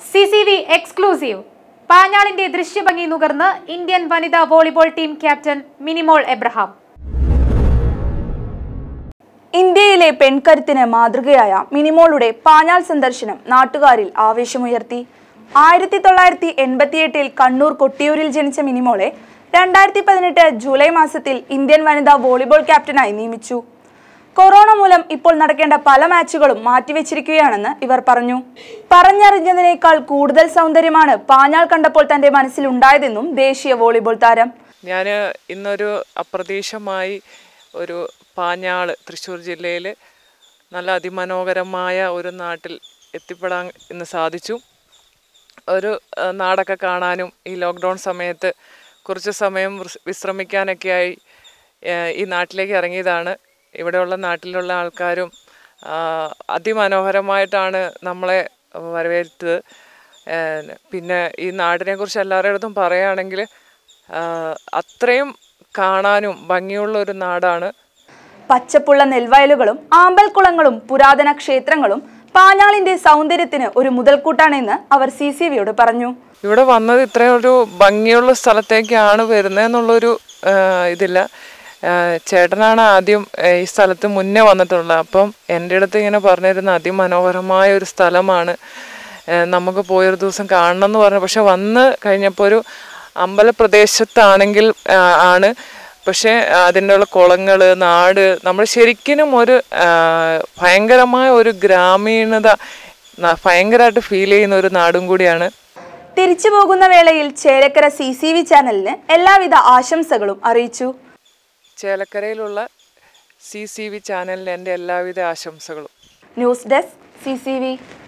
C C V exclusive പാഞ്ഞാളിന്റെ ദൃശ്യഭംഗി നുകർന്ന് ഇന്ത്യൻ വനിതാ volleyball team captain Minimol Abraham ഇന്ത്യയിലെ പെൺകരുത്തിന് മാതൃകയായ മിനിമോളുടെ പാഞ്ഞാൾ സന്ദർശനം നാട്ടുകാരിൽ ആവേശമുയർത്തി ആയിരത്തി തൊള്ളായിരത്തി എൺപത്തിയെട്ടിൽ കണ്ണൂർ കൊട്ടിയൂരിൽ ജനിച്ച മിനിമോളെ രണ്ടായിരത്തി പതിനെട്ട് ജൂലൈ മാസത്തിൽ ഇന്ത്യൻ വനിതാ വോളിബോൾ ക്യാപ്റ്റനായി നിയമിച്ചു കൊറോണ മൂലം ഇപ്പോൾ നടക്കേണ്ട പല മാച്ചുകളും മാറ്റിവെച്ചിരിക്കുകയാണെന്ന് ഇവർ പറഞ്ഞു പറഞ്ഞറിഞ്ഞതിനേക്കാൾ കൂടുതൽ സൗന്ദര്യമാണ് പാഞ്ഞാൾ കണ്ടപ്പോൾ തന്റെ മനസ്സിലുണ്ടായതെന്നും ദേശീയ വോളിബോൾ താരം ഞാൻ ഇന്നൊരു അപ്രതീക്ഷമായി ഒരു പാഞ്ഞാൾ തൃശ്ശൂർ ജില്ലയിൽ നല്ല അതിമനോഹരമായ ഒരു നാട്ടിൽ എത്തിപ്പെടാൻ ഇന്ന് സാധിച്ചു ഒരു ആ, നാടൊക്കെ കാണാനും ഈ ലോക്ക്ഡൗൺ സമയത്ത് കുറച്ച് സമയം വിസ്- വിശ്രമിക്കാനൊക്കെയായി ആ, ഈ നാട്ടിലേക്ക് ഇറങ്ങിയതാണ് ഇവിടെയുള്ള നാട്ടിലുള്ള ആൾക്കാരും ആ, അതിമനോഹരമായിട്ടാണ് നമ്മളെ വരവേറ്റത് ഏ, പിന്നെ ഈ നാടിനെ കുറിച്ച് എല്ലാവരുടെ അടുത്തും പറയുകയാണെങ്കിൽ അത്രയും കാണാനും ഭംഗിയുള്ള ഒരു നാടാണ് പച്ചപ്പുള്ള നെൽവയലുകളും ആമ്പൽക്കുളങ്ങളും പുരാതന ക്ഷേത്രങ്ങളും പാഞ്ഞാളിന്റെ സൗന്ദര്യത്തിന് ഒരു മുതൽക്കൂട്ടാണെന്ന് അവർ സി സി വിയോട് പറഞ്ഞു ഇവിടെ വന്നത് ഇത്രയും ഒരു ഭംഗിയുള്ള സ്ഥലത്തേക്കാണ് വരുന്നതെന്നുള്ളൊരു ആ, ഇതില്ല ആ, ചേട്ടനാണ് ആദ്യം ആ, ഈ സ്ഥലത്ത് മുന്നേ വന്നിട്ടുള്ളത് അപ്പം എൻ്റെ അടുത്ത് ഇങ്ങനെ പറഞ്ഞിരുന്ന അതിമനോഹരമായ ഒരു സ്ഥലമാണ് ആ, നമുക്ക് പോയൊരു ദിവസം കാണണം എന്ന് പറഞ്ഞു പക്ഷെ വന്ന് കഴിഞ്ഞപ്പോൾ ഒരു അമ്പലപ്രദേശത്താണെങ്കിൽ ആ, ആണ് പക്ഷേ അതിൻ്റെ ഉള്ള കുളങ്ങൾ നാട് നമ്മൾ ശരിക്കും ഒരു ആ, ഭയങ്കരമായ ഒരു ഗ്രാമീണത ന- ഭയങ്കരമായിട്ട് ഫീൽ ചെയ്യുന്ന ഒരു നാടും കൂടിയാണ് തിരിച്ചു പോകുന്ന വേളയിൽ ചേലക്കര സി സി വി ചാനലിന് എല്ലാവിധ ആശംസകളും അറിയിച്ചു ചേലക്കരയിലുള്ള സി സി വി ചാനലിന് എൻ്റെ എല്ലാവിധ ആശംസകളും news desk C C V